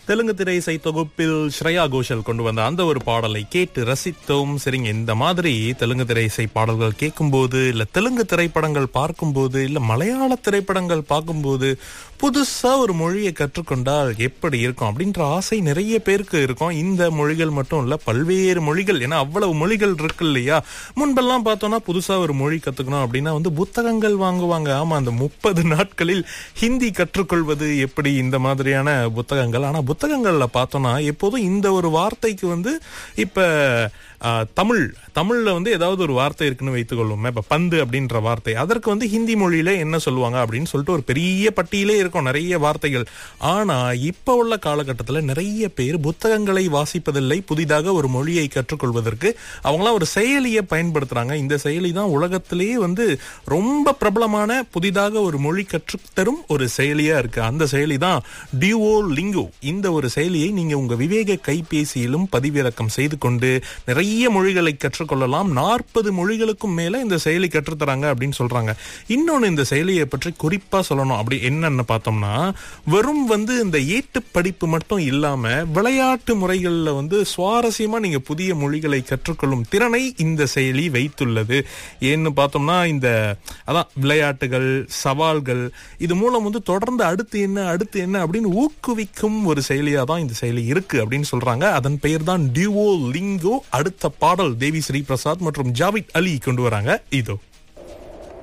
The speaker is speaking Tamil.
தெலுங்கு திரை இசை தொகுப்பில் ஸ்ரேயா கோஷல் கொண்டு வந்த அந்த ஒரு பாடலை கேட்டு ரசித்தோம் சரிங்க இந்த மாதிரி தெலுங்கு திரை இசை பாடல்கள் கேட்கும்போது இல்ல தெலுங்கு திரைப்படங்கள் பார்க்கும்போது இல்ல மலையாள திரைப்படங்கள் பார்க்கும்போது புதுசா ஒரு மொழியை கற்றுக்கொண்டால் எப்படி இருக்கும் அப்படின்ற ஆசை நிறைய பேருக்கு இருக்கும் இந்த மொழிகள் மட்டும் இல்ல பல்வேறு மொழிகள் ஏன்னா அவ்வளவு மொழிகள் இருக்கு இல்லையா முன்பெல்லாம் பார்த்தோம்னா புதுசா ஒரு மொழி கத்துக்கணும் அப்படின்னா வந்து புத்தகங்கள் வாங்குவாங்க ஆமா அந்த முப்பது நாட்களில் ஹிந்தி கற்றுக்கொள்வது எப்படி இந்த மாதிரியான புத்தகங்கள் ஆனா புத்தகங்கள்ல பார்த்தோம்னா எப்போதும் இந்த ஒரு வார்த்தைக்கு வந்து இப்ப ஆ, தமிழ் தமிழ்ல வந்து ஏதாவது ஒரு வார்த்தை இருக்குன்னு வைத்துக்கொள்வோம் இப்ப பந்து அப்படின்ற வார்த்தை அதற்கு வந்து ஹிந்தி மொழியில என்ன சொல்லுவாங்க அப்படின்னு சொல்லிட்டு ஒரு பெரிய பட்டியலே இருக்கும் நிறைய வார்த்தைகள் ஆனா இப்ப உள்ள காலகட்டத்துல நிறைய பேர் புத்தகங்களை வாசிப்பதில்லை புதிதாக ஒரு மொழியை கற்றுக்கொள்வதற்கு அவங்களாம் ஒரு செயலியை பயன்படுத்துறாங்க இந்த செயலி தான் உலகத்திலேயே வந்து ரொம்ப பிரபலமான புதிதாக ஒரு மொழி கற்றுத்தரும் ஒரு செயலியா இருக்கு அந்த செயலி தான் டியூஓ லிங்கோ இந்த ஒரு செயலியை நீங்க உங்க விவேக கைபேசியிலும் பதிவிறக்கம் செய்து கொண்டு நிறைய மொழிகளை கற்றுக்கொள்ளலாம் நாற்பது மொழிகளுக்கும் மேல இந்த செயலி கற்றுத்தராங்க அப்படின்னு சொல்றாங்க இன்னொன்னு இந்த செயலியை பற்றி குறிப்பா சொல்லணும் அப்படி என்னன்னு பார்த்தோம்னா வெறும் வந்து இந்த ஏட்டு படிப்பு மட்டும் இல்லாம விளையாட்டு முறைகள்ல வந்து சுவாரஸ்யமா நீங்க புதிய மொழிகளை கற்றுக்கொள்ளும் திறனை இந்த செயலி வைத்துள்ளது ஏன்னு பார்த்தோம்னா இந்த அதான் விளையாட்டுகள் சவால்கள் இது மூலம் வந்து தொடர்ந்து அடுத்து என்ன அடுத்து என்ன அப்படின்னு ஊக்குவிக்கும் ஒரு செயலியா தான் இந்த செயலி இருக்கு அப்படின்னு சொல்றாங்க அதன் பெயர் தான் டியூஓ லிங்கோ அடுத்த பாடல் தேவி ஸ்ரீ பிரசாத் மற்றும் ஜாவித் அலி கொண்டு வராங்க இதோ